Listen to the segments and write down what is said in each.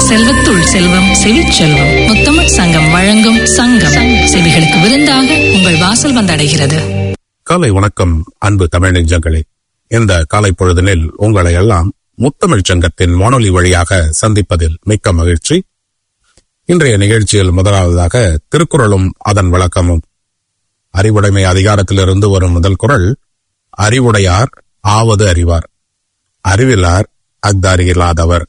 செல்வத்துள் செல்வம் செவிச்செல்வம் முத்தமிழ் சங்கம் வழங்கும் சங்கம் செவிகளுக்கு விருந்தாக உங்கள் வாசல் வந்தடைகிறது காலை வணக்கம் அன்பு தமிழ் நெஞ்சங்களே இந்த காலை பொழுதினில் உங்களை எல்லாம் முத்தமிழ் சங்கத்தின் வானொலி வழியாக சந்திப்பதில் மிக்க மகிழ்ச்சி இன்றைய நிகழ்ச்சியில் முதலாவதாக திருக்குறளும் அதன் விளக்கமும் அறிவுடைமை அதிகாரத்திலிருந்து வரும் முதல் குறள் அறிவுடையார் ஆவது அறிவார் அறிவிலார் அஃதறியில்லாதவர்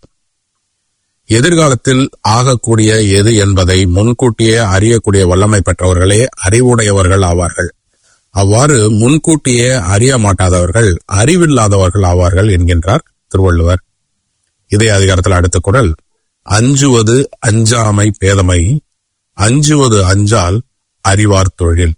எதிர்காலத்தில் ஆகக்கூடிய எது என்பதை முன்கூட்டியே அறியக்கூடிய வல்லமை பெற்றவர்களே அறிவுடையவர்கள் ஆவார்கள் அவ்வாறு முன்கூட்டியே அறிய மாட்டாதவர்கள் அறிவில்லாதவர்கள் ஆவார்கள் என்கின்றார் திருவள்ளுவர் இதே அதிகாரத்தில் அடுத்த குரல் அஞ்சுவது அஞ்சாமை பேதமை அஞ்சுவது அஞ்சால் அறிவார் தொழில்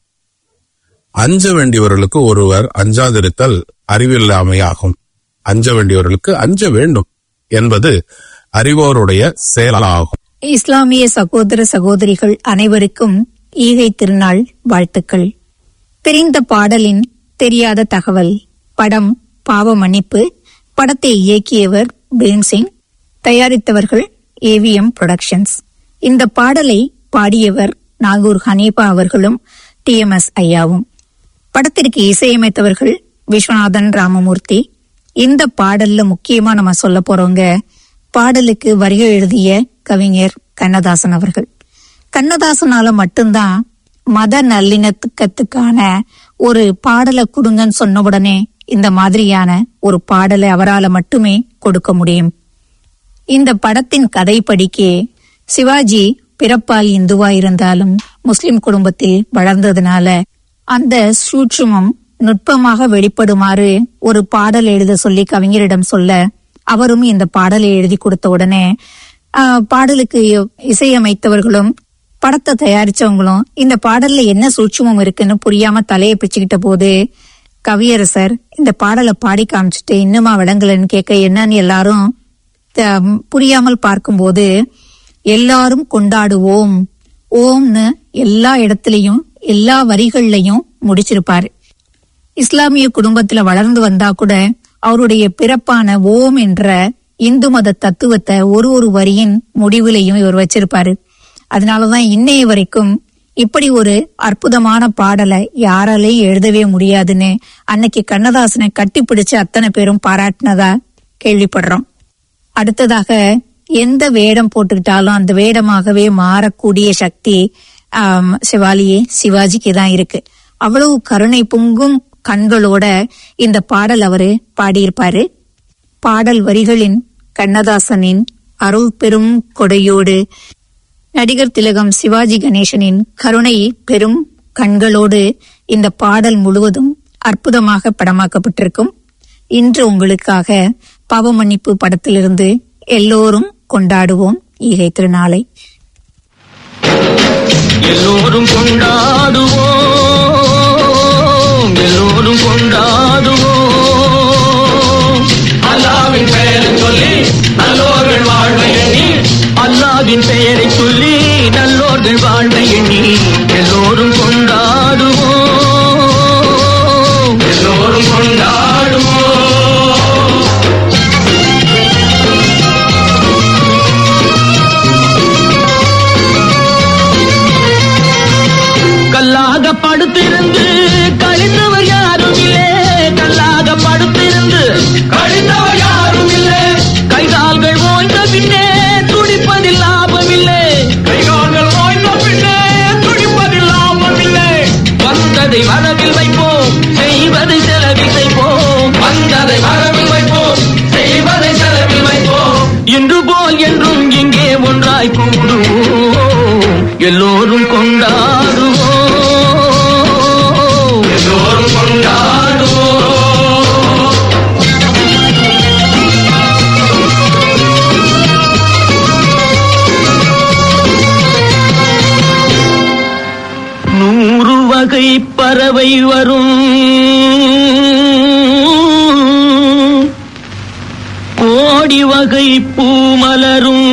அஞ்ச வேண்டியவர்களுக்கு ஒருவர் அஞ்சாதிருத்தல் அறிவில்லாமையாகும் அஞ்ச வேண்டியவர்களுக்கு அஞ்ச வேண்டும் என்பது அறிவோருடைய செயலாகும் இஸ்லாமிய சகோதர சகோதரிகள் அனைவருக்கும் ஈகை திருநாள் வாழ்த்துக்கள் தெரிந்த பாடலின் தெரியாத தகவல் படம் பாவ மன்னிப்பு படத்தை இயக்கியவர் பிரேம் சிங் தயாரித்தவர்கள் ஏவிஎம் புரொடக்ஷன்ஸ் இந்த பாடலை பாடியவர் நாகூர் ஹனீபா அவர்களும் டிஎம்எஸ் ஐயாவும் படத்திற்கு இசையமைத்தவர்கள் விஸ்வநாதன் ராமமூர்த்தி இந்த பாடல்ல முக்கியமா நம்ம சொல்ல போறவங்க பாடலுக்கு வரிகள் எழுதிய கவிஞர் கண்ணதாசன் அவர்கள் கண்ணதாசனால மட்டும்தான் மத நல்லிணக்கத்துக்கான ஒரு பாடலை கொடுங்கன்னு சொன்ன உடனே இந்த மாதிரியான ஒரு பாடலை அவரால மட்டுமே கொடுக்க முடியும் இந்த படத்தின் கதை படிக்க சிவாஜி பிறப்பால் இந்துவா இருந்தாலும் முஸ்லிம் குடும்பத்தில் வளர்ந்ததுனால அந்த சூட்சுமம் நுட்பமாக வெளிப்படுமாறு ஒரு பாடல் எழுத சொல்லி கவிஞரிடம் சொல்ல அவரும் இந்த பாடலை எழுதி கொடுத்த உடனே ஆஹ், பாடலுக்கு இசையமைத்தவர்களும் படத்தை தயாரிச்சவங்களும் இந்த பாடல்ல என்ன சூட்சுமம் இருக்குன்னு புரியாம தலையை பிச்சுக்கிட்ட போது கவியரசர் இந்த பாடலை பாடி காமிச்சிட்டு இன்னுமா விளங்கலன்னு கேட்க என்னன்னு எல்லாரும் த- புரியாமல் பார்க்கும்போது எல்லாரும் கொண்டாடுவோம் ஓம்னு எல்லா இடத்துலயும் எல்லா வரிகள்லயும் முடிச்சிருப்பாரு இஸ்லாமிய குடும்பத்துல வளர்ந்து வந்தா கூட அவருடைய பிறப்பான ஓம் என்ற இந்து மத தத்துவத்தை ஒரு ஒரு வரியின் முடிவிலையும் இவர் வச்சிருப்பாரு அதனாலதான் இன்னைய வரைக்கும் இப்படி ஒரு அற்புதமான பாடலை யாராலையும் எழுதவே முடியாதுன்னு அன்னைக்கு கண்ணதாசனை கட்டிப்பிடிச்சு அத்தனை பேரும் பாராட்டினதா கேள்விப்படுறோம் அடுத்ததாக எந்த வேடம் போட்டுக்கிட்டாலும் அந்த வேடமாகவே மாறக்கூடிய சக்தி ஆம், சிவாலியே சிவாஜிக்கு தான் இருக்கு அவ்வளவு கருணை பொங்கும் கண்களோட இந்த பாடல் அவரு பாடியிருப்பாரு பாடல் வரிகளின் கண்ணதாசனின் அருள் பெரும் கொடையோடு நடிகர் திலகம் சிவாஜி கணேசனின் கருணை பெரும் கண்களோடு இந்த பாடல் முழுவதும் அற்புதமாக படமாக்கப்பட்டிருக்கும் இன்று உங்களுக்காக பாவமன்னிப்பு படத்திலிருந்து எல்லோரும் கொண்டாடுவோம் ஈகை திருநாளை எல்லோரும் கொண்டாடுவோம் எல்லோரும் கொண்டாடுவோம் அல்லாவின் பெயரை சொல்லி நல்லோர்கள் வாழ்வை எண்ணி அல்லாவின் பெயரை சொல்லி நல்லோர்கள் வாழ்வை எண்ணி எல்லோரும் கொண்டாடுவோம் எல்லோரும் கொண்டாடுவோம் கல்லாக படுத்திருந்து கழிந்தவர் யாரும் இல்லை கல்லாக படுத்திருந்து கழிந்தவர் யாரும் இல்லை கைகால்கள் ஓய்ந்த பின்னே துடிப்பதில் லாபமில்லை கைகால்கள் ஓய்ந்த பின்னே துடிப்பதில் லாபமில்லை வந்ததை வரவில் வைப்போம் செய்வதை செலவில் செய்வோம் வந்ததை வரவில் வைப்போம் செய்வதை செலவில் வைப்போம் இன்று போல் என்றும் இங்கே ஒன்றாய் கூடுவோம் எல்லோரும் கொண்டாடுவோம் எல்லோரும் கொண்டாடுவோம் நூறு வகை பறவை வரும் கோடி வகை பூமலரும்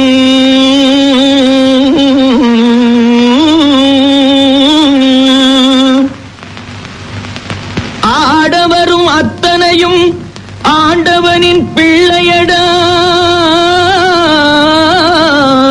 ஆடவரும் அத்தனையும் ஆண்டவனின் பிள்ளையடா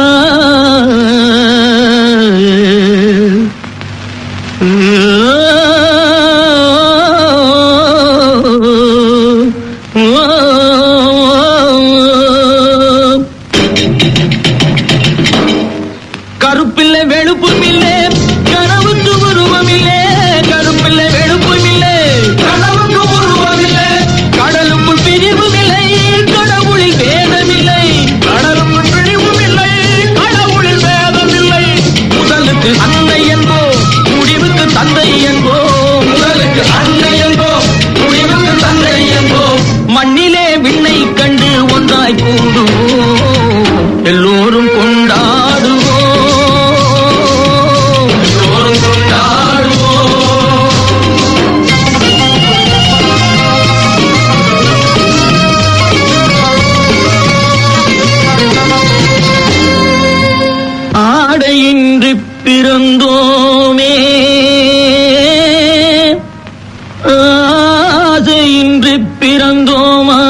ஆசையின்றி பிறந்தோமா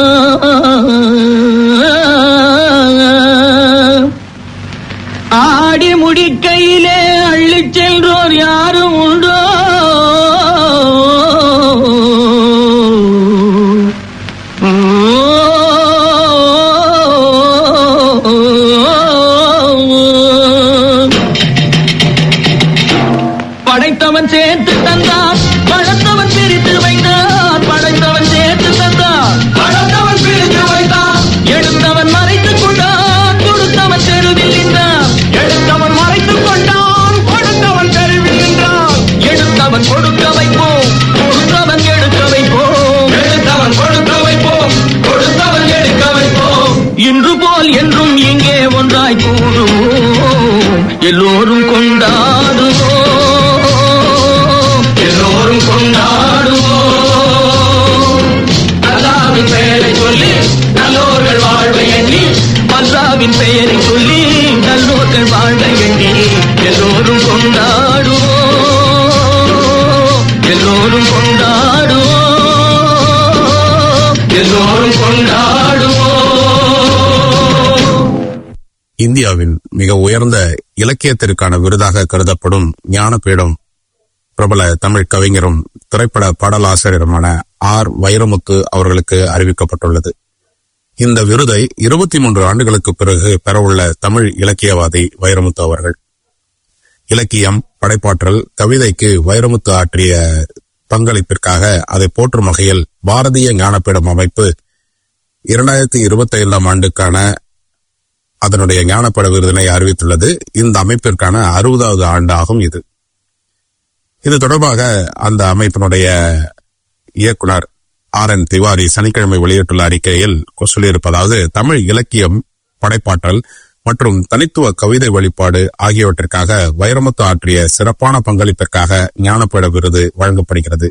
ஆடி முடிக்கையிலே அள்ளிச் சென்றோர் யாரும் உண்டோ படைத்தவன் சேர்த்து தந்தான் படைத்தவன் பிரித்து வைத்தான் படைத்தவன் சேர்த்து தந்தான் படைத்தவன் பிரித்து வைத்தான் எடுத்தவன் மறைத்துக் கொண்டான் கொடுத்தவன் தெருவில் நின்றான் எடுத்தவன் மறைத்துக் கொண்டான் கொடுத்தவன் தெருவில் நின்றான் எடுத்தவன் கொடுக்க வைப்போம் கொடுத்தவன் எடுக்க வைப்போம் எடுத்தவன் கொடுக்க வைப்போம் கொடுத்தவன் எடுக்க வைப்போம் இன்று போல் என்றும் இங்கே ஒன்றாய் கூடுவோம் எல்லோரும் கொண்டாடுவோம் எல்லோரும் கொண்டாடுவோம் அல்லாவின் பெயரை சொல்லி நல்லோர்கள் வாழ்வை எண்ணி அல்லாவின் பெயரை சொல்லி நல்லோர்கள் வாழ்வை எண்ணி எல்லோரும் கொண்டாடுவோம் எல்லோரும் கொண்டாடுவோம் எல்லோரும் கொண்டாடுவோம் இந்தியாவின் மிக உயர்ந்த இலக்கியத்திற்கான விருதாக கருதப்படும் ஞானபீடம் பிரபல தமிழ் கவிஞரும் திரைப்பட பாடலாசிரியருமான ஆர் வைரமுத்து அவர்களுக்கு அறிவிக்கப்பட்டுள்ளது இந்த விருதை இருபத்தி மூன்று ஆண்டுகளுக்கு பிறகு பெறவுள்ள தமிழ் இலக்கியவாதி வைரமுத்து அவர்கள் இலக்கியம் படைப்பாற்றல் கவிதைக்கு வைரமுத்து ஆற்றிய பங்களிப்பிற்காக அதை போற்றும் வகையில் பாரதிய ஞானபீடம் அமைப்பு இரண்டாயிரத்தி இருபத்தி ஐந்தாம் ஆண்டுக்கான அதனுடைய ஞானப்பட விருதினை அறிவித்துள்ளது இந்த அமைப்பிற்கான அறுபதாவது ஆண்டு ஆகும் இது இது தொடர்பாக அந்த அமைப்பினுடைய இயக்குனர் ஆர் என் திவாரி சனிக்கிழமை வெளியிட்டுள்ள அறிக்கையில் சொல்லியிருப்பதாவது தமிழ் இலக்கியம் படைப்பாற்றல் மற்றும் தனித்துவ கவிதை வெளிப்பாடு ஆகியவற்றிற்காக வைரமுத்து ஆற்றிய சிறப்பான பங்களிப்பிற்காக ஞானப்பீட விருது வழங்கப்படுகிறது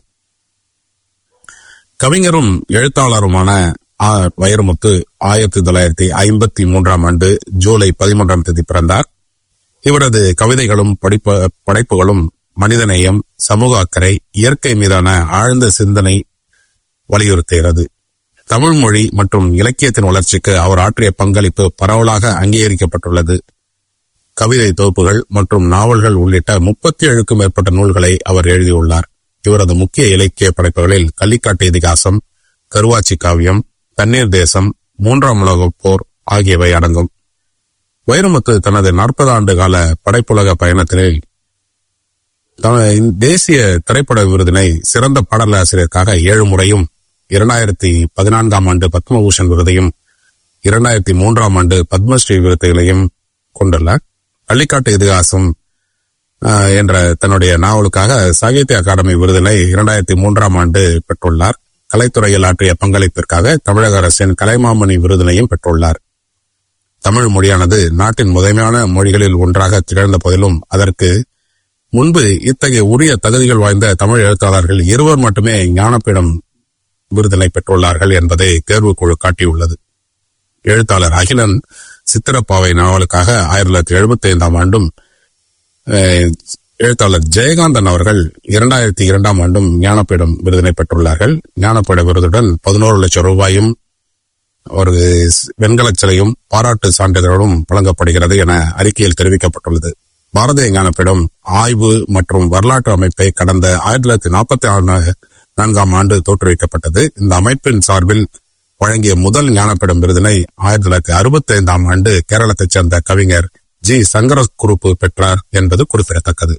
கவிஞரும் எழுத்தாளருமான ஆர் வைரமுத்து ஆயிரத்தி தொள்ளாயிரத்தி ஐம்பத்தி மூன்றாம் ஆண்டு ஜூலை பதிமூன்றாம் தேதி பிறந்தார் இவரது கவிதைகளும் படிப்ப படைப்புகளும் மனிதநேயம் சமூக அக்கறை இயற்கை மீதான ஆழ்ந்த சிந்தனை வலியுறுத்துகிறது தமிழ் மொழி மற்றும் இலக்கியத்தின் வளர்ச்சிக்கு அவர் ஆற்றிய பங்களிப்பு பரவலாக அங்கீகரிக்கப்பட்டுள்ளது கவிதை தொகுப்புகள் மற்றும் நாவல்கள் உள்ளிட்ட முப்பத்தி ஏழுக்கும் மேற்பட்ட நூல்களை அவர் எழுதியுள்ளார் இவரது முக்கிய இலக்கிய படைப்புகளில் கள்ளிக்காட்டு இதிகாசம் கருவாச்சி காவியம் தண்ணீர் தேசம் மூன்றாம் உலகப் போர் ஆகியவை அடங்கும் வைரமுத்து தனது நாற்பது ஆண்டு கால படைப்புலக பயணத்தில் த- தேசிய திரைப்பட விருதினை சிறந்த பாடலாசிரியருக்காக ஏழு முறையும் இரண்டாயிரத்தி பதினான்காம் ஆண்டு பத்மபூஷன் விருதையும் இரண்டாயிரத்தி மூன்றாம் ஆண்டு பத்மஸ்ரீ விருதுகளையும் கொண்டுள்ளார் பள்ளிக்காட்டு இதிகாசம் ஆஹ், என்ற தன்னுடைய நாவலுக்காக சாகித்ய அகாடமி விருதினை இரண்டாயிரத்தி மூன்றாம் ஆண்டு பெற்றுள்ளார் கலைத்துறையில் ஆற்றிய பங்களிப்பிற்காக தமிழக அரசின் கலைமாமணி விருதினையும் பெற்றுள்ளார் தமிழ் மொழியானது நாட்டின் முதன்மையான மொழிகளில் ஒன்றாக திகழ்ந்த போதிலும் அதற்கு முன்பு இத்தகைய உரிய தகுதிகள் வாய்ந்த தமிழ் எழுத்தாளர்கள் இருவர் மட்டுமே ஞானப்பீடம் விருதினை பெற்றுள்ளார்கள் என்பதை தேர்வுக்குழு காட்டியுள்ளது எழுத்தாளர் அகிலன் சித்திரப்பாவை நாவலுக்காக ஆயிரத்தி தொள்ளாயிரத்தி எழுபத்தி ஐந்தாம் ஆண்டும் அஹ், எழுத்தாளர் ஜெயகாந்தன் அவர்கள் இரண்டாயிரத்தி இரண்டாம் ஆண்டும் ஞானப்பீடம் விருதினை பெற்றுள்ளார்கள் ஞானப்பீட விருதுடன் பதினோரு லட்சம் ரூபாயும் ஒரு வெண்கலச் சிலையும் பாராட்டு சான்றிதழும் வழங்கப்படுகிறது என அறிக்கையில் தெரிவிக்கப்பட்டுள்ளது பாரதிய ஞானப்பீடம் ஆய்வு மற்றும் வரலாற்று அமைப்பை கடந்த ஆயிரத்தி தொள்ளாயிரத்தி நாற்பத்தி நான்காம் ஆண்டு தோற்றுவிக்கப்பட்டது இந்த அமைப்பின் சார்பில் வழங்கிய முதல் ஞானப்பீடம் விருதினை ஆயிரத்தி தொள்ளாயிரத்தி அறுபத்தி ஐந்தாம் ஆண்டு கேரளத்தைச் சேர்ந்த கவிஞர் ஜி சங்கர குருப்பு பெற்றார் என்பது குறிப்பிடத்தக்கது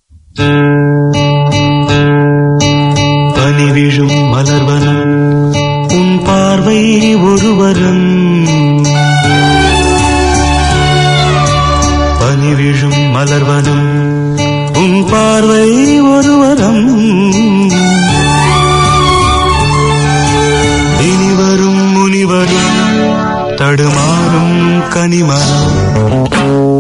பனிவிழும் மலர்வனம் உன் பார்வை ஒருவரம் பனிவிழும் மலர்வனம் உன் பார்வை ஒருவரம் இனிவரும் முனிவரும் தடுமாறும் கனிமரம்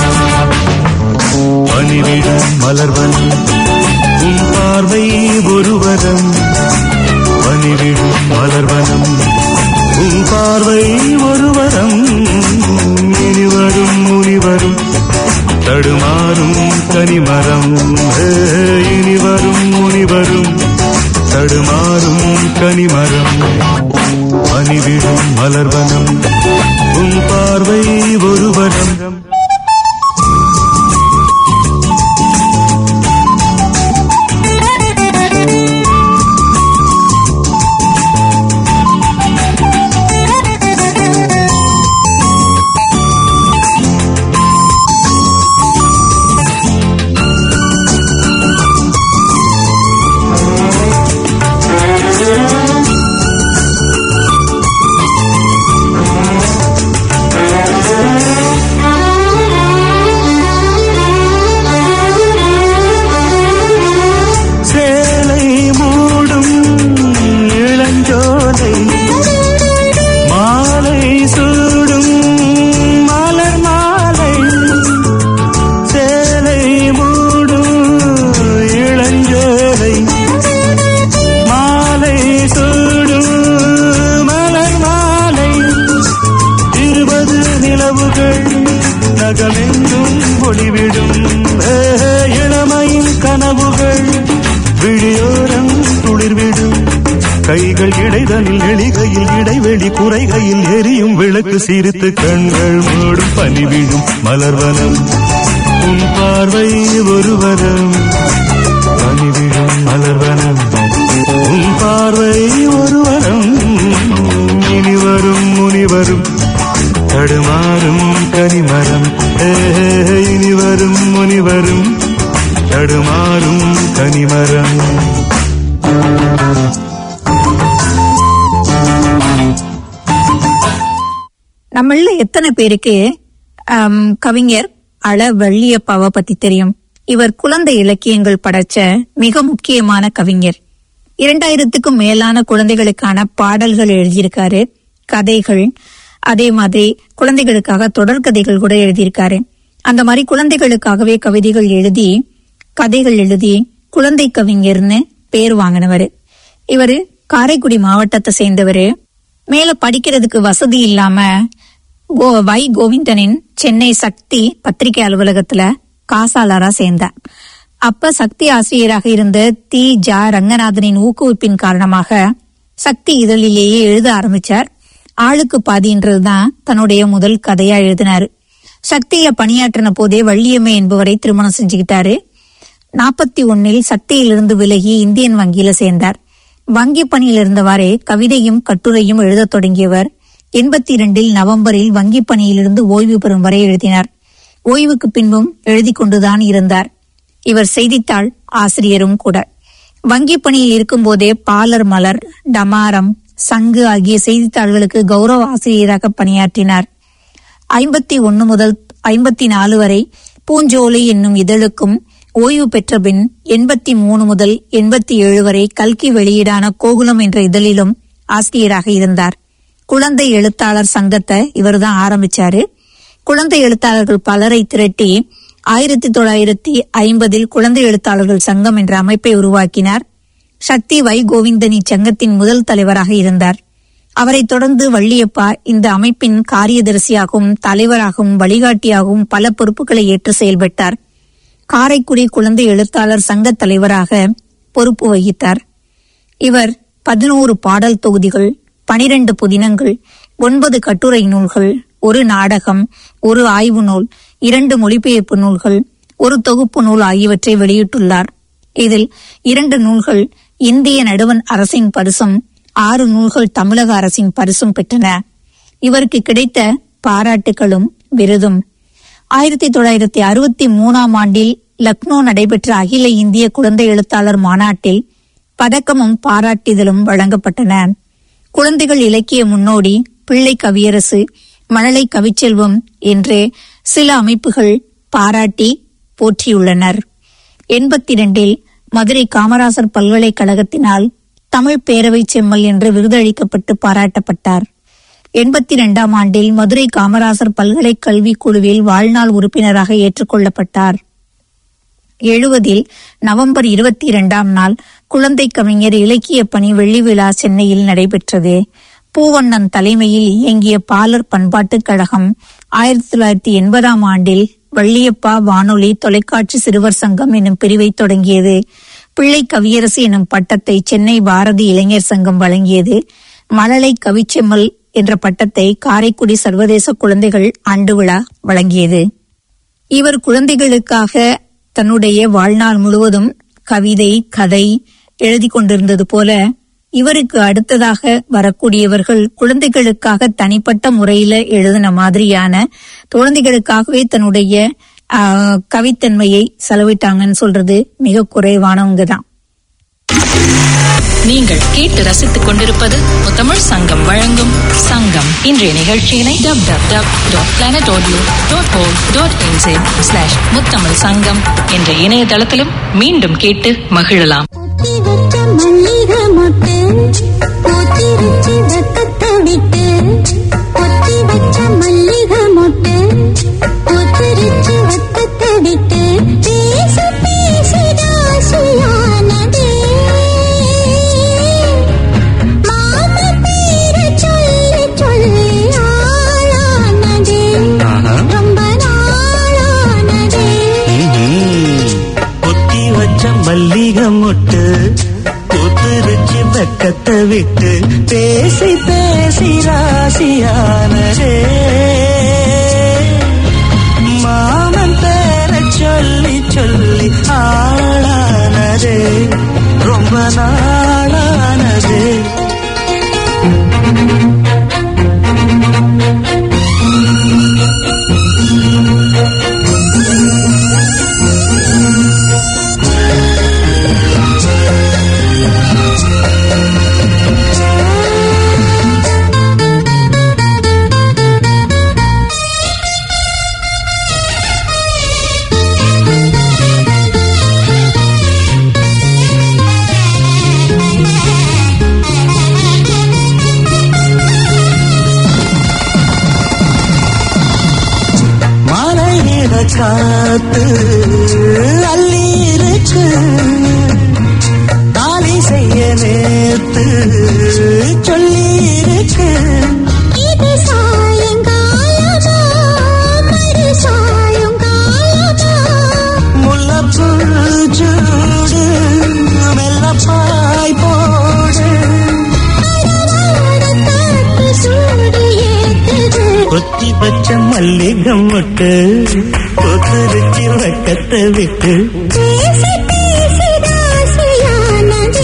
பனிவிடும் மலர்வன் உன் பார்வை ஒரு ஒருவரம் பனிவிடும் மலர்வனம் உன் பார்வை ஒருவரம் இனிவரும் முனிவரும் தடுமாறும் கனிமரம் ஏ, இனிவரும் முனிவரும் தடுமாறும் கனிமரம் பனிவிடும் மலர்வனம் உன் பார்வை ஒருவரம் சேலை மூடும் இளஞ்சோலை மாலை சூடும் மலர் மாலை சேலை மூடும் இளஞ்சோலை மாலை சூடும் மலர் மாலை இருபது நிலவுகள் நகமெங்கும் ஒளிவிடும் ஏ, இளமையின் கனவுகள் விழியோரம் துளிர்விடும் கைகள் இடைதலில் எளிகையில் இடைவெளி குறைகையில் எரியும் விளக்கு சிரித்து கண்கள் மூடும் பனிவிடும் மலர்வனம் உன் பார்வை ஒருவரம் பனிவிடும் மலர்வனம் உன் பார்வை ஒருவரம் இனிவரும் முனிவரும் தடுமாறும் கனிமரம் ஏ, இனிவரும் முனிவரும் தடுமாறும் கனிமரம் நம்மள எத்தனை பேருக்கு ஆம், கவிஞர் அள வள்ளியப்பாவை பத்தி தெரியும் இவர் குழந்தை இலக்கியங்கள் படைச்ச மிக முக்கியமான கவிஞர் இரண்டாயிரத்துக்கும் மேலான குழந்தைகளுக்கான பாடல்கள் எழுதியிருக்காரு கதைகள் அதே மாதிரி குழந்தைகளுக்காக தொடர்கதைகள் கூட எழுதியிருக்காரு அந்த மாதிரி குழந்தைகளுக்காகவே கவிதைகள் எழுதி கதைகள் எழுதி குழந்தை கவிஞர்னு பேர் வாங்கினவர் இவரு காரைக்குடி மாவட்டத்தை சேர்ந்தவர் மேல படிக்கிறதுக்கு வசதி இல்லாம கோ வை கோவிந்தனின் சென்னை சக்தி பத்திரிகை அலுவலகத்துல காசாளரா சேர்ந்தார் அப்ப சக்தி ஆசிரியராக இருந்த தி ஜா ரங்கநாதனின் ஊக்குவிப்பின் காரணமாக சக்தி இதழிலேயே எழுத ஆரம்பிச்சார் ஆளுக்கு பாதின்றதுதான் தன்னுடைய முதல் கதையா எழுதினாரு சக்தியில பணியாற்றின போதே வள்ளியம்மை என்பவரை திருமணம் செஞ்சுக்கிட்டாரு நாற்பத்தி ஒன்னில் சக்தியிலிருந்து விலகி இந்தியன் வங்கியில சேர்ந்தார் வங்கி பணியில் இருந்தவாறே கவிதையும் கட்டுரையும் எழுதத் தொடங்கியவர் எண்பத்தி இரண்டில் நவம்பரில் வங்கி பணியிலிருந்து ஓய்வு பெறும் வரை எழுதினார் ஓய்வுக்கு பின்பும் எழுதி கொண்டுதான் இருந்தார் இவர் செய்தித்தாள் ஆசிரியரும் கூட வங்கி பணியில் இருக்கும்போதே பாலர் மலர் டமாரம் சங்கு ஆகிய செய்தித்தாள்களுக்கு கௌரவ ஆசிரியராக பணியாற்றினார் ஐம்பத்தி ஒன்னு முதல் ஐம்பத்தி நாலு வரை பூஞ்சோலை என்னும் இதழுக்கும் ஓய்வு பெற்ற பின் எண்பத்தி மூணு முதல் எண்பத்தி ஏழு வரை கல்கி வெளியீடான கோகுலம் என்ற இதழிலும் ஆசிரியராக இருந்தார் குழந்தை எழுத்தாளர் சங்கத்தை இவர்தான் ஆரம்பிச்சாரு குழந்தை எழுத்தாளர்கள் பலரை திரட்டி ஆயிரத்தி தொள்ளாயிரத்தி ஐம்பதில் குழந்தை எழுத்தாளர்கள் சங்கம் என்ற அமைப்பை உருவாக்கினார் சக்தி வை கோவிந்தன் இச்சங்கத்தின் முதல் தலைவராக இருந்தார் அவரைத் தொடர்ந்து வள்ளியப்பா இந்த அமைப்பின் காரியதரிசியாகவும் தலைவராகவும் வழிகாட்டியாகவும் பல பொறுப்புகளை ஏற்று செயல்பட்டார் காரைக்குடி குழந்தை எழுத்தாளர் சங்க தலைவராக பொறுப்பு வகித்தார் இவர் பதினோரு பாடல் தொகுதிகள் பனிரெண்டு புதினங்கள் ஒன்பது கட்டுரை நூல்கள் ஒரு நாடகம் ஒரு ஆய்வு நூல் இரண்டு மொழிபெயர்ப்பு நூல்கள் ஒரு தொகுப்பு நூல் ஆகியவற்றை வெளியிட்டுள்ளார் இதில் இரண்டு நூல்கள் இந்திய நடுவன் அரசின் பரிசும் ஆறு நூல்கள் தமிழக அரசின் பரிசும் பெற்றன இவருக்கு கிடைத்த பாராட்டுகளும் விருதும் ஆயிரத்தி தொள்ளாயிரத்தி அறுபத்தி மூணாம் ஆண்டில் லக்னோ நடைபெற்ற அகில இந்திய குழந்தை எழுத்தாளர் மாநாட்டில் பதக்கமும் பாராட்டுதலும் வழங்கப்பட்டன குழந்தைகள் இலக்கிய முன்னோடி பிள்ளை கவியரசு மழலை கவிச்செல்வம் என்று சில அமைப்புகள் பாராட்டி போற்றியுள்ளனர் எண்பத்தி இரண்டில் மதுரை காமராசர் பல்கலைக்கழகத்தினால் தமிழ் பேரவை செம்மல் என்று விருதளிக்கப்பட்டு பாராட்டப்பட்டார் எண்பத்தி இரண்டாம் ஆண்டில் மதுரை காமராசர் பல்கலை கல்விக் குழுவில் வாழ்நாள் உறுப்பினராக ஏற்றுக்கொள்ளப்பட்டார் எழுபதில் நவம்பர் இருபத்தி இரண்டாம் நாள் குழந்தை கவிஞர் இலக்கிய பணி வெள்ளி விழா சென்னையில் நடைபெற்றது பூவண்ணன் தலைமையில் இயங்கிய பாலர் பண்பாட்டுக் கழகம் ஆயிரத்தி தொள்ளாயிரத்தி எண்பதாம் ஆண்டில் வள்ளியப்பா வானொலி தொலைக்காட்சி சிறுவர் சங்கம் எனும் பிரிவை தொடங்கியது பிள்ளை கவியரசு எனும் பட்டத்தை சென்னை பாரதி இளைஞர் சங்கம் வழங்கியது மழலை கவிச்செம்மல் என்ற பட்டத்தை காரைக்குடி சர்வதேச குழந்தைகள் ஆண்டு விழா வழங்கியது இவர் குழந்தைகளுக்காக தன்னுடைய வாழ்நாள் முழுவதும் கவிதை கதை எழுதி கொண்டிருந்தது போல இவருக்கு அடுத்ததாக வரக்கூடியவர்கள் குழந்தைகளுக்காக தனிப்பட்ட முறையில எழுதின மாதிரியான குழந்தைகளுக்காகவே தன்னுடைய ஆஹ், கவித்தன்மையை செலவிட்டாங்கன்னு சொல்றது மிக குறைவானவங்க தான் நீங்கள் கேட்டு ரசித்துக் கொண்டிருப்பது முத்தமிழ் சங்கம் வழங்கும் சங்கம் இன்றைய நிகழ்ச்சியினை W W W dot planet audio dot O dot இன்சே ஸ்லாஷ் முத்தமிழ் சங்கம் என்ற இணையதளத்திலும் மீண்டும் கேட்டு மகிழலாம் பூத்தி வச்ச மல்லிகை மொட்டு பூத்திருச்சு வெக்கத்தை விட்டு பொத்தி வச்ச மல்லிகை மொட்டு பூத்திருச்சு வெக்கத்தை விட்டு பேச பேசிடாசியானதே மாம பேர சொல்லி சொல்லி ஆளானதே ரொம்ப நாளானதே பொத்தி வச்ச மல்லிகை மொட்டு பூத்துருச்சு வெக்கத்தை விட்டு பேசி பேசி ராசியானதே மாமன் பேர சொல்லி சொல்லி ஆளானதே ரொம்ப நாளானதே மலையிட காத்து அள்ளி இருக்கு தாலி செய்ய நேத்து சொல்லி இருக்கு இது சாயங்காலமா மறு சாயங்காலமா முல்லப்பூ சூடு மெல்லப்பாய் போடு அடவாட காத்து சூடு ஏத்துது கொத்தி பச்ச மல்லிகை மொட்டு கொத்துருச்சி வக்கத்தை விட்டு பேசி பேசி ராசியானதே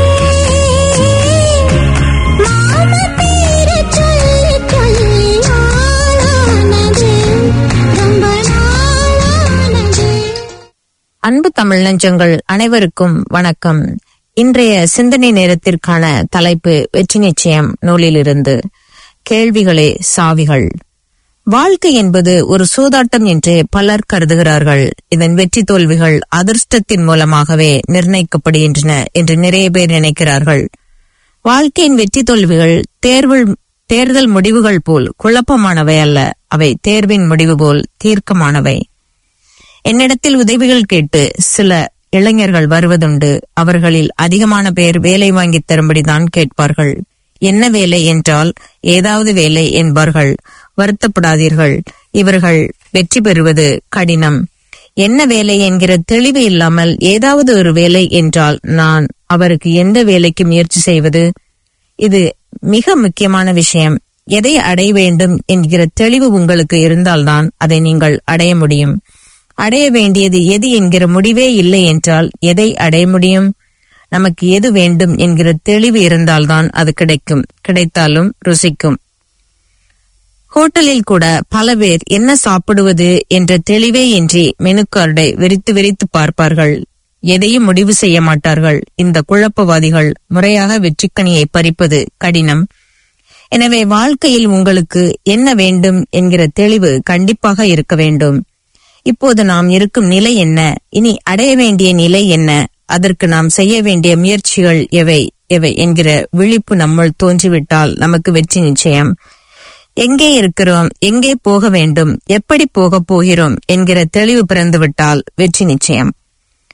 மாம பேர சொல்லி சொல்லி ஆளானதே ரொம்ப நாளானதே அன்பு தமிழ் நெஞ்சங்கள் அனைவருக்கும் வணக்கம் இன்றைய சிந்தனை நேரத்திற்கான தலைப்பு வெற்றி நிச்சயம் நூலிலிருந்து கேள்விகளே சாவிகள் வாழ்க்கை என்பது ஒரு சூதாட்டம் என்று பலர் கருதுகிறார்கள் இதன் வெற்றி தோல்விகள் அதிர்ஷ்டத்தின் மூலமாகவே நிர்ணயிக்கப்படுகின்றன என்று நிறைய பேர் நினைக்கிறார்கள் வாழ்க்கையின் வெற்றி தோல்விகள் தேர்வில் தேர்தல் முடிவுகள் போல் குழப்பமானவை அல்ல அவை தேர்வின் முடிவு போல் தீர்க்கமானவை என்னிடத்தில் உதவிகள் கேட்டு சில இளைஞர்கள் வருவதுண்டு அவர்களில் அதிகமான பேர் வேலை வாங்கித் தரும்படிதான் கேட்பார்கள் என்ன வேலை என்றால் ஏதாவது வேலை என்பார்கள் வருத்தப்படாதீர்கள் இவர்கள் வெற்றி பெறுவது கடினம் என்ன வேலை என்கிற தெளிவு இல்லாமல் ஏதாவது ஒரு வேலை என்றால் நான் அவருக்கு எந்த வேலைக்கு முயற்சி செய்வது இது மிக முக்கியமான விஷயம் எதை அடைய வேண்டும் என்கிற தெளிவு உங்களுக்கு இருந்தால்தான் அதை நீங்கள் அடைய முடியும் அடைய வேண்டியது எது என்கிற முடிவே இல்லை என்றால் எதை அடைய முடியும் நமக்கு எது வேண்டும் என்கிற தெளிவு இருந்தால்தான் அது கிடைக்கும் கிடைத்தாலும் ருசிக்கும் ஹோட்டலில் கூட பல பேர் என்ன சாப்பிடுவது என்ற தெளிவே இன்றி மெனு கார்டை விரித்து விரித்து பார்ப்பார்கள் எதையும் முடிவு செய்ய மாட்டார்கள் இந்த குழப்பவாதிகள் முறையாக வெற்றிக்கனியை பறிப்பது கடினம் எனவே வாழ்க்கையில் உங்களுக்கு என்ன வேண்டும் என்கிற தெளிவு கண்டிப்பாக இருக்க வேண்டும் இப்போது நாம் இருக்கும் நிலை என்ன இனி அடைய வேண்டிய நிலை என்ன அதற்கு நாம் செய்ய வேண்டிய முயற்சிகள் எவை எவை என்கிற விழிப்பு நம்முள் தோன்றிவிட்டால் நமக்கு வெற்றி நிச்சயம் எங்கே இருக்கிறோம் எங்கே போக வேண்டும் எப்படி போகப் போகிறோம் என்கிற தெளிவு பிறந்துவிட்டால் வெற்றி நிச்சயம்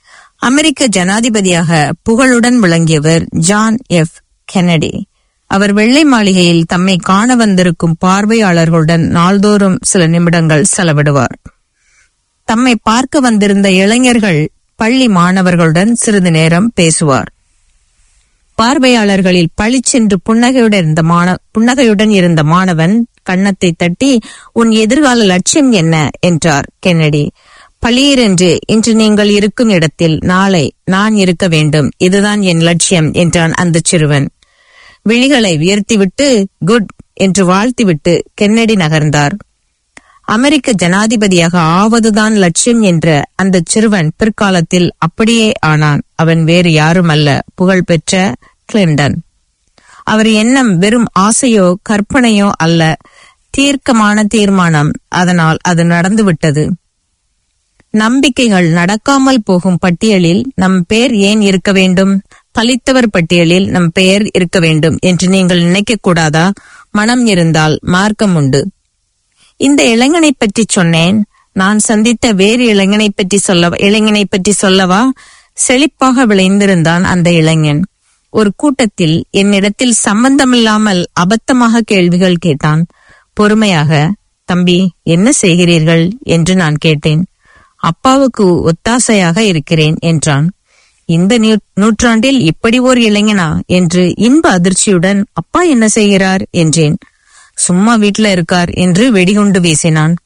அமெரிக்க ஜனாதிபதியாக புகழுடன் விளங்கியவர் ஜான் எஃப் கென்னடி அவர் வெள்ளை மாளிகையில் தம்மை காண வந்திருக்கும் பார்வையாளர்களுடன் நாள்தோறும் சில நிமிடங்கள் செலவிடுவார் தம்மை பார்க்க வந்திருந்த இளைஞர்கள் பள்ளி மாணவர்களுடன் சிறிது நேரம் பேசுவார் பார்வையாளர்களில் பளிச்சென்று புன்னகையுடன் இருந்த மாண புன்னகையுடன் இருந்த மாணவன் கன்னத்தை தட்டி உன் எதிர்கால லட்சியம் என்ன என்றார் கென்னடி பளீரென்று இன்று நீங்கள் இருக்கும் இடத்தில் நாளை நான் இருக்க வேண்டும் இதுதான் என் லட்சியம் என்றான் அந்த சிறுவன் விழிகளை உயர்த்திவிட்டு குட் என்று வாழ்த்திவிட்டு கென்னடி நகர்ந்தார் அமெரிக்க ஜனாதிபதியாக ஆவதுதான் லட்சியம் என்ற அந்த சிறுவன் பிற்காலத்தில் அப்படியே ஆனான் அவன் வேறு யாரும் அல்ல புகழ்பெற்ற கிளின்டன் அவர் எண்ணம் வெறும் ஆசையோ கற்பனையோ அல்ல தீர்க்கமான தீர்மானம் அதனால் அது நடந்துவிட்டது நம்பிக்கைகள் நடக்காமல் போகும் பட்டியலில் நம் பெயர் ஏன் இருக்க வேண்டும் பலித்தவர் பட்டியலில் நம் பெயர் இருக்க வேண்டும் என்று நீங்கள் நினைக்க கூடாதா மனம் இருந்தால் மார்க்கம் உண்டு இந்த இளைஞனை பற்றி சொன்னேன் நான் சந்தித்த வேறு இளைஞனை பற்றி சொல்ல இளைஞனை பற்றி சொல்லவா செழிப்பாக விளைந்திருந்தான் அந்த இளைஞன் ஒரு கூட்டத்தில் என்னிடத்தில் சம்பந்தமில்லாமல் அபத்தமாக கேள்விகள் கேட்டான் பொறுமையாக தம்பி என்ன செய்கிறீர்கள் என்று நான் கேட்டேன் அப்பாவுக்கு ஒத்தாசையாக இருக்கிறேன் என்றான் இந்த நியூ- நூற்றாண்டில் இப்படி ஒரு இளைஞனா என்று இன்ப அதிர்ச்சியுடன் அப்பா என்ன செய்கிறார் என்றேன் சும்மா வீட்ல இருக்கார் என்று வெடிகுண்டு வீசினான்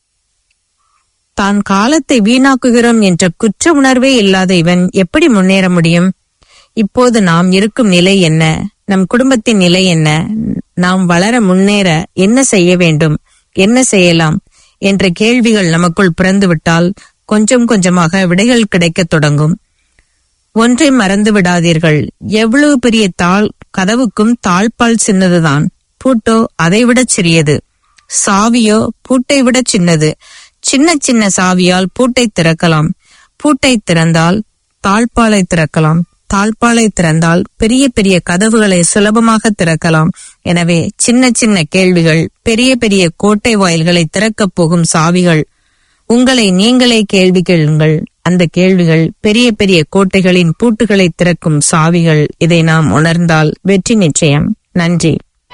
தான் காலத்தை வீணாக்குகிறோம் என்ற குற்ற உணர்வே இல்லாத இவன் எப்படி முன்னேற முடியும் இப்போது நாம் இருக்கும் நிலை என்ன நம் குடும்பத்தின் நிலை என்ன நாம் வளர முன்னேற என்ன செய்ய வேண்டும் என்ன செய்யலாம் என்ற கேள்விகள் நமக்குள் பிறந்துவிட்டால் கொஞ்சம் கொஞ்சமாக விடைகள் கிடைக்கத் தொடங்கும் ஒன்றை மறந்து விடாதீர்கள் எவ்வளவு பெரிய தாள் கதவுக்கும் தாழ்பால் சின்னதுதான் பூட்டோ அதைவிட சிறியது சாவியோ பூட்டை விட சின்னது சின்ன சின்ன சாவியால் பூட்டை திறக்கலாம் பூட்டை திறந்தால் தாழ்பாலை திறக்கலாம் தாழ்பாலை திறந்தால் பெரிய பெரிய கதவுகளை சுலபமாக திறக்கலாம் எனவே சின்ன சின்ன கேள்விகள் பெரிய பெரிய கோட்டை வாயில்களை திறக்கப் போகும் சாவிகள் உங்களை நீங்களே கேள்வி கேளுங்கள் அந்த கேள்விகள் பெரிய பெரிய கோட்டைகளின் பூட்டுகளை திறக்கும் சாவிகள் இதை நாம் உணர்ந்தால் வெற்றி நிச்சயம் நன்றி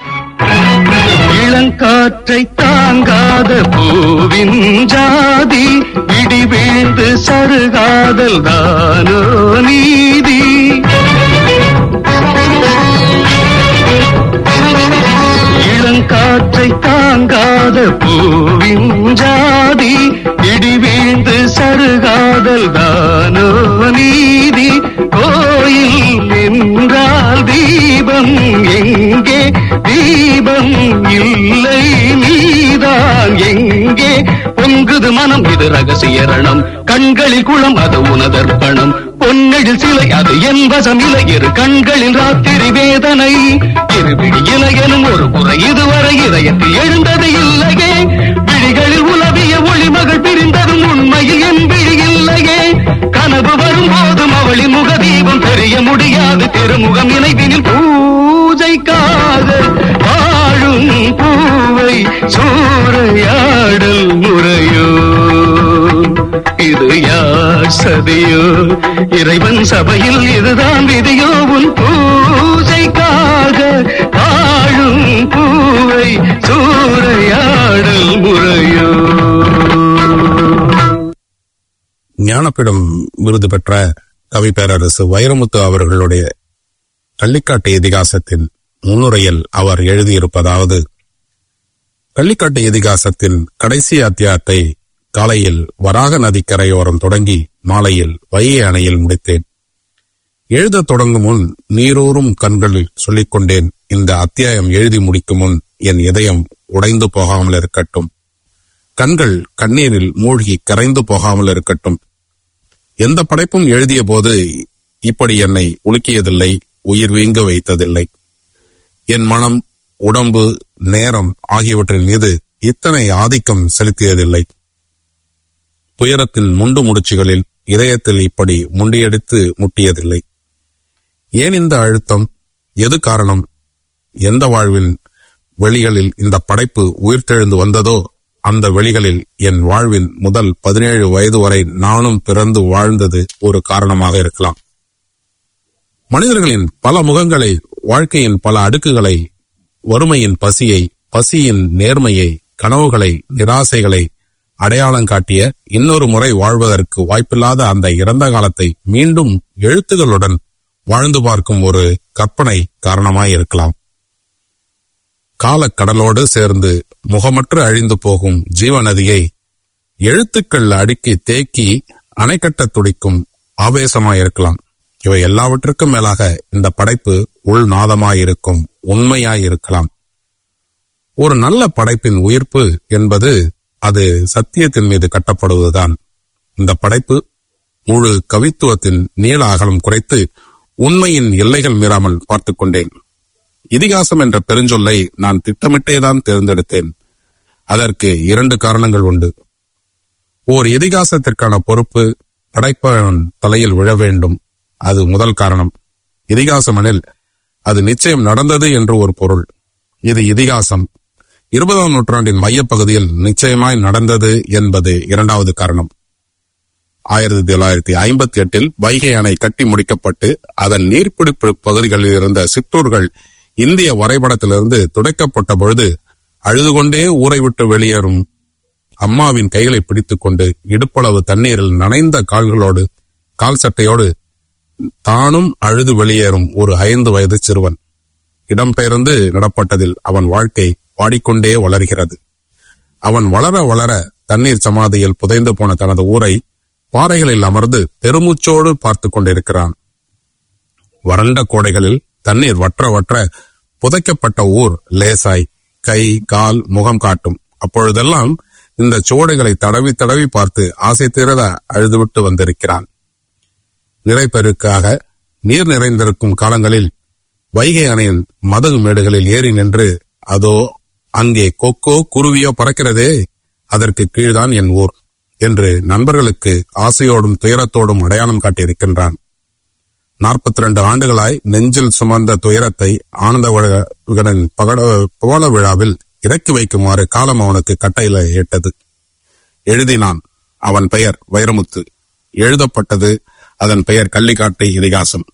இளங்காற்றை தாங்காத பூவின் ஜாதி இடி வீழ்ந்து சருகாதல் தானோ நீதி இளங்காற்றை தாங்காத பூவின் ஜாதி இடி வீழ்ந்து சருகாதல் தானோ நீதி கோயில் என்றால் தீபம் எங்கே தீபம் இல்லை நீதான் எங்கே பொங்குது மனம் இது ரகசிய ரணம் கண்களில் குளம் அது உனதர்ப்பணம் பொன்னெழில் சிலை அது என் வசம் இலை இரு கண்களில் ராத்திரி வேதனை இருவிழி இலையனும் ஒரு குறை இதுவரை இதயத்தில் எழுந்தது இல்லையே விழிகளில் உலவிய ஒளிமகள் பிரிந்ததும் உண்மையில் என் விழி இல்லையே கனவு வரும் போதும் அவளின் முக தீபம் தெரிய முடியாது திருமுகம் நினைவினில் பூஜைக்காக வாழும் பூவை சூறையாடல் முறையோ இது யார் சதியோ இறைவன் சபையில் இதுதான் விதியோ உன் பூஜைக்காக வாழும் பூவை சூறையாடல் முறையோ ஞானப்பீடம் விருது பெற்ற கவி பேரரசு வைரமுத்து அவர்களுடைய கள்ளிக்காட்டு இதிகாசத்தின் முன்னுரையில் அவர் எழுதியிருப்பதாவது கள்ளிக்காட்டு இதிகாசத்தின் கடைசி அத்தியாயத்தை காலையில் வராக நதிக்கரையோரம் தொடங்கி மாலையில் வைகை அணையில் முடித்தேன் எழுதத் தொடங்கும் முன் நீரூறும் கண்களில் சொல்லிக் கொண்டேன் இந்த அத்தியாயம் எழுதி முடிக்கும் முன் என் இதயம் உடைந்து போகாமல் இருக்கட்டும் கண்கள் கண்ணீரில் மூழ்கி கரைந்து போகாமல் இருக்கட்டும் எந்த படைப்பும் எழுதிய போது இப்படி என்னை உலுக்கியதில்லை உயிர் வீங்க வைத்ததில்லை என் மனம் உடம்பு நேரம் ஆகியவற்றின் மீது இத்தனை ஆதிக்கம் செலுத்தியதில்லை துயரத்தின் முண்டு முடிச்சுகளில் இதயத்தில் இப்படி முண்டியடித்து முட்டியதில்லை ஏன் இந்த அழுத்தம் எது காரணம் எந்த வாழ்வின் வெளிகளில் இந்த படைப்பு உயிர்த்தெழுந்து வந்ததோ அந்த வெளிகளில் என் வாழ்வின் முதல் பதினேழு வயது வரை நானும் பிறந்து வாழ்ந்தது ஒரு காரணமாக இருக்கலாம் மனிதர்களின் பல முகங்களை வாழ்க்கையின் பல அடுக்குகளை வறுமையின் பசியை பசியின் நேர்மையை கனவுகளை நிராசைகளை அடையாளம் காட்டிய இன்னொரு முறை வாழ்வதற்கு வாய்ப்பில்லாத அந்த இறந்த காலத்தை மீண்டும் எழுத்துகளுடன் வாழ்ந்து பார்க்கும் ஒரு கற்பனை காரணமாய் இருக்கலாம் காலக்கடலோடு சேர்ந்து முகமற்று அழிந்து போகும் ஜீவநதியை எழுத்துக்கள் அடுக்கி தேக்கி அணைக்கட்ட துடிக்கும் ஆவேசமாயிருக்கலாம் இவை எல்லாவற்றுக்கும் மேலாக இந்த படைப்பு உள்நாதமாயிருக்கும் உண்மையாயிருக்கலாம் ஒரு நல்ல படைப்பின் உயிர்ப்பு என்பது அது சத்தியத்தின் மீது கட்டப்படுவதுதான் இந்த படைப்பு முழு கவித்துவத்தின் நீள அகலம் குறைத்து உண்மையின் எல்லைகள் மீறாமல் பார்த்துக் கொண்டேன் இதிகாசம் என்ற பெருஞ்சொல்லை நான் திட்டமிட்டேதான் தேர்ந்தெடுத்தேன் அதற்கு இரண்டு காரணங்கள் உண்டு ஓர் இதிகாசத்திற்கான பொறுப்பு படைப்பவன் தலையில் விழ வேண்டும் அது முதல் காரணம் இதிகாசம் எனில் அது நிச்சயம் நடந்தது என்று ஒரு பொருள் இது இதிகாசம் இருபதாம் நூற்றாண்டின் மையப்பகுதியில் நிச்சயமாய் நடந்தது என்பது இரண்டாவது காரணம் ஆயிரத்தி தொள்ளாயிரத்தி ஐம்பத்தி எட்டில் வைகை அணை கட்டி முடிக்கப்பட்டு அதன் நீர்பிடிப்பு பகுதிகளில் இருந்த சிற்றூர்கள் இந்திய வரைபடத்திலிருந்து துடைக்கப்பட்ட பொழுது அழுது கொண்டே ஊரை விட்டு வெளியேறும் அம்மாவின் கைகளை பிடித்துக் கொண்டு இடுப்பளவு தண்ணீரில் நனைந்த கால்களோடு கால் சட்டையோடு தானும் அழுது வெளியேறும் ஒரு ஐந்து வயது சிறுவன் இடம்பெயர்ந்து நடப்பட்டதில் அவன் வாழ்க்கை பாடிக்கொண்டே வளர்கிறது அவன் வளர வளர தண்ணீர் சமாதியில் புதைந்து போன தனது ஊரை பாறைகளில் அமர்ந்து பெருமூச்சோடு பார்த்து கொண்டிருக்கிறான் வறண்ட கோடைகளில் தண்ணீர் வற்ற வற்ற புதைக்கப்பட்ட ஊர் லேசாய் கை கால் முகம் காட்டும் அப்பொழுதெல்லாம் இந்த சுவடுகளை தடவி தடவி பார்த்து ஆசை தீரத அழுதுவிட்டு வந்திருக்கிறான் நிறைப்பெருக்காக நீர் நிறைந்திருக்கும் காலங்களில் வைகை அணையின் மதகு மேடுகளில் ஏறி நின்று அதோ அங்கே கொக்கோ குருவியோ பறக்கிறதே அதற்கு கீழ்தான் என் ஊர் என்று நண்பர்களுக்கு ஆசையோடும் துயரத்தோடும் அடையாளம் காட்டியிருக்கின்றான் நாற்பத்தி ரெண்டு ஆண்டுகளாய் நெஞ்சில் சுமந்த துயரத்தை ஆனந்த விகடன் பகட புகழ விழாவில் இறக்கி வைக்குமாறு காலம் அவனுக்கு கட்டையில ஏட்டது எழுதினான் அவன் பெயர் வைரமுத்து எழுதப்பட்டது அதன் பெயர் கள்ளிக்காட்டை இதிகாசம்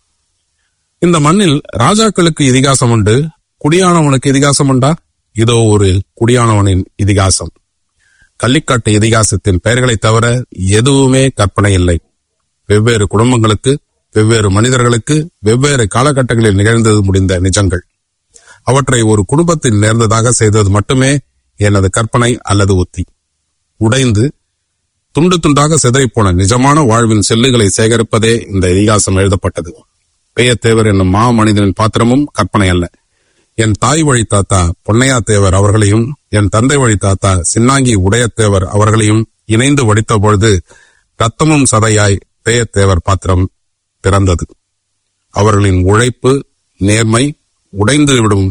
இந்த மண்ணில் ராஜாக்களுக்கு இதிகாசம் உண்டு குடியானவனுக்கு இதிகாசம் உண்டா இதோ ஒரு குடியானவனின் இதிகாசம் கள்ளிக்காட்டு இதிகாசத்தின் பெயர்களைத் தவிர எதுவுமே கற்பனை இல்லை வெவ்வேறு குடும்பங்களுக்கு வெவ்வேறு மனிதர்களுக்கு வெவ்வேறு காலகட்டங்களில் நிகழ்ந்தது முடிந்த நிஜங்கள் அவற்றை ஒரு குடும்பத்தில் நேர்ந்ததாக செய்தது மட்டுமே எனது கற்பனை அல்லது உத்தி உடைந்து துண்டு துண்டாக சிதறிப்போன நிஜமான வாழ்வின் செல்லுகளை சேகரிப்பதே இந்த இதிகாசம் எழுதப்பட்டது பெயத்தேவர் என்னும் மா மனிதனின் பாத்திரமும் கற்பனை அல்ல என் தாய் வழி தாத்தா பொன்னையா தேவர் அவர்களையும் என் தந்தை வழி தாத்தா சின்னாங்கி உடையத்தேவர் அவர்களையும் இணைந்து வடித்த பொழுது ரத்தமும் சதையாய் பேயத்தேவர் பாத்திரம் பிறந்தது அவர்களின் உழைப்பு நேர்மை உடைந்து விடும்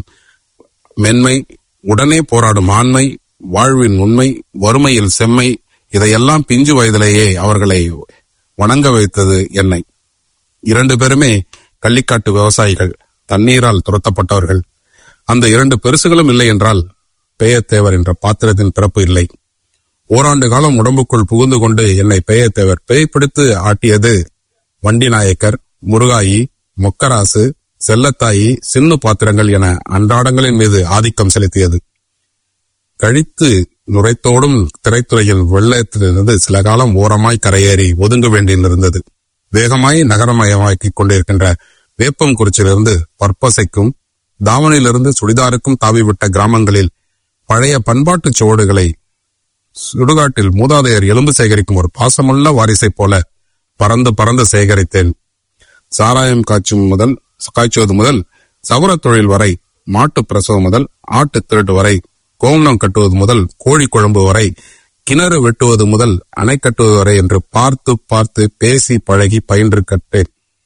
மென்மை உடனே போராடும் ஆண்மை வாழ்வின் உண்மை வறுமையில் செம்மை இதையெல்லாம் பிஞ்சு வயதிலேயே அவர்களை வணங்க வைத்தது என்னை இரண்டு பேருமே கள்ளிக்காட்டு விவசாயிகள் தண்ணீரால் துரத்தப்பட்டவர்கள் அந்த இரண்டு பெருசுகளும் இல்லை என்றால் பேயத்தேவர் என்ற பாத்திரத்தின் பிறப்பு இல்லை ஓராண்டு காலம் உடம்புக்குள் புகுந்து கொண்டு என்னை பேயத்தேவர் பேய் பிடித்து ஆட்டியது வண்டி நாயக்கர் முருகாயி மொக்கராசு செல்லத்தாயி சின்னு பாத்திரங்கள் என அன்றாடங்களின் மீது ஆதிக்கம் செலுத்தியது கழித்து நுரைத்தோடும் திரைத்துறையில் வெள்ளத்திலிருந்து சில காலம் ஓரமாய் கரையேறி ஒதுங்க வேண்டியிருந்தது வேகமாய் நகரமயமாக்கிக் கொண்டிருக்கின்ற வேப்பங்குறிச்சியிலிருந்து பற்பசைக்கும் தாவணியிலிருந்து சுடிதாருக்கும் தாவிவிட்ட கிராமங்களில் பழைய பண்பாட்டு சுவடுகளை சுடுகாட்டில் மூதாதையர் எலும்பு சேகரிக்கும் ஒரு பாசமுள்ள வாரிசைப் போல பறந்து பறந்து சேகரித்தேன் சாராயம் காய்ச்சும் முதல் காய்ச்சுவது முதல் சவரத் தொழில் வரை மாட்டு பிரசவம் முதல் ஆட்டு திருட்டு வரை கோமணம் கட்டுவது முதல் கோழி குழம்பு வரை கிணறு வெட்டுவது முதல் அணை கட்டுவது வரை என்று பார்த்து பார்த்து பேசி பழகி பயின்று கட்டேன்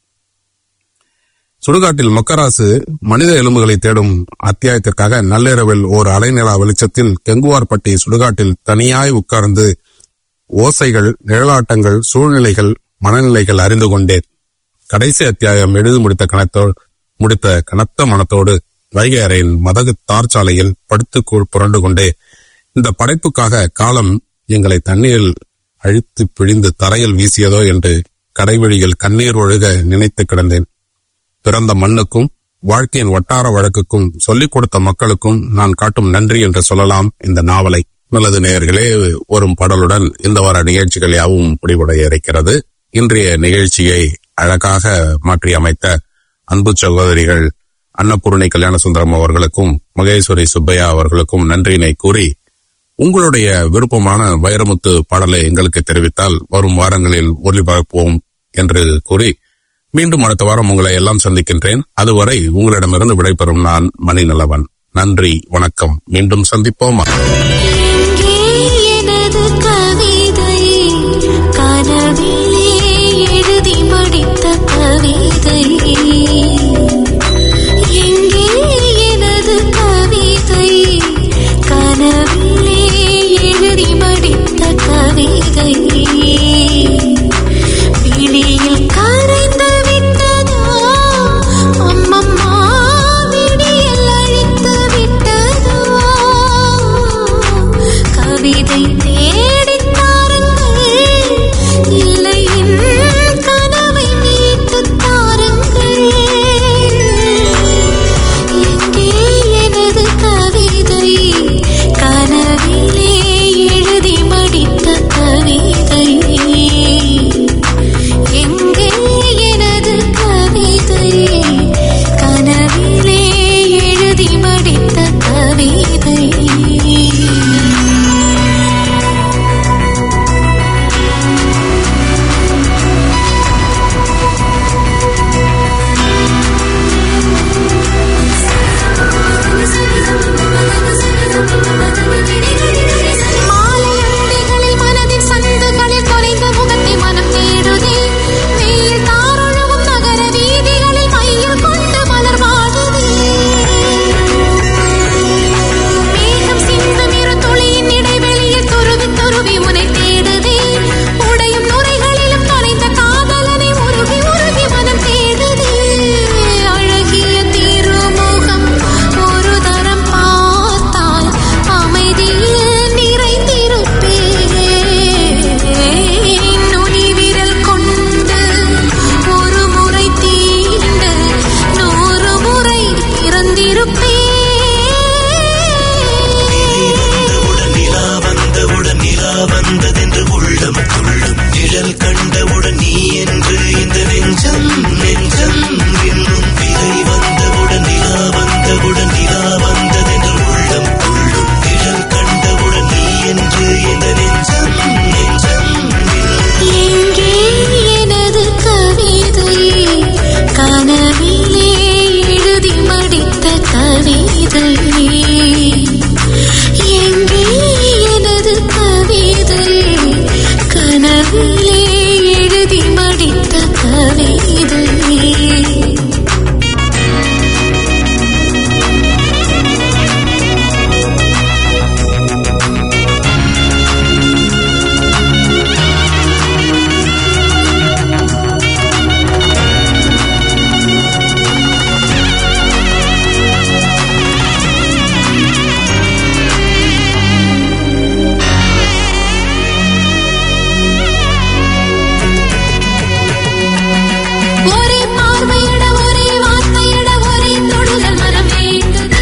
சுடுகாட்டில் மொக்கராசு மனித எலும்புகளை தேடும் அத்தியாயத்திற்காக நள்ளிரவில் ஓர் அலைநிலா வெளிச்சத்தில் கெங்குவார்பட்டி சுடுகாட்டில் தனியாய் உட்கார்ந்து ஓசைகள் நிழலாட்டங்கள் சூழ்நிலைகள் மனநிலைகள் அறிந்து கொண்டேன் கடைசி அத்தியாயம் எழுதி முடித்த கணத்தோடு முடித்த கனத்த மனத்தோடு வைகை அறையின் மதகு தார் சாலையில் படுத்து புரண்டு கொண்டே இந்த படைப்புக்காக காலம் எங்களை தண்ணீரில் அழித்து பிழிந்து தரையில் வீசியதோ என்று கடைவழியில் கண்ணீர் ஒழுக நினைத்து கிடந்தேன் பிறந்த மண்ணுக்கும் வாழ்க்கையின் வட்டார வழக்குக்கும் சொல்லிக் கொடுத்த மக்களுக்கும் நான் காட்டும் நன்றி என்று சொல்லலாம் இந்த நாவலை நல்லது நேயர்களே வரும் பாடலுடன் இந்த வார நிகழ்ச்சிகள் யாவும் முடிவுடைய இருக்கிறது இன்றைய நிகழ்ச்சியை அழகாக மாற்றி அமைத்த அன்பு சகோதரிகள் அன்னபூர்ணி கல்யாணசுந்தரம் அவர்களுக்கும் மகேஸ்வரி சுப்பையா அவர்களுக்கும் நன்றியினை கூறி உங்களுடைய விருப்பமான வைரமுத்து பாடலை எங்களுக்கு தெரிவித்தால் வரும் வாரங்களில் ஒளிபரப்புவோம் என்று கூறி மீண்டும் அடுத்த வாரம் உங்களை எல்லாம் சந்திக்கின்றேன் அதுவரை உங்களிடமிருந்து விடைபெறும் நான் மணிநலவன் நன்றி வணக்கம் மீண்டும் சந்திப்போமா எங்கே எனது கவிதை கனவிலே எழுதி முடித்த கவிதை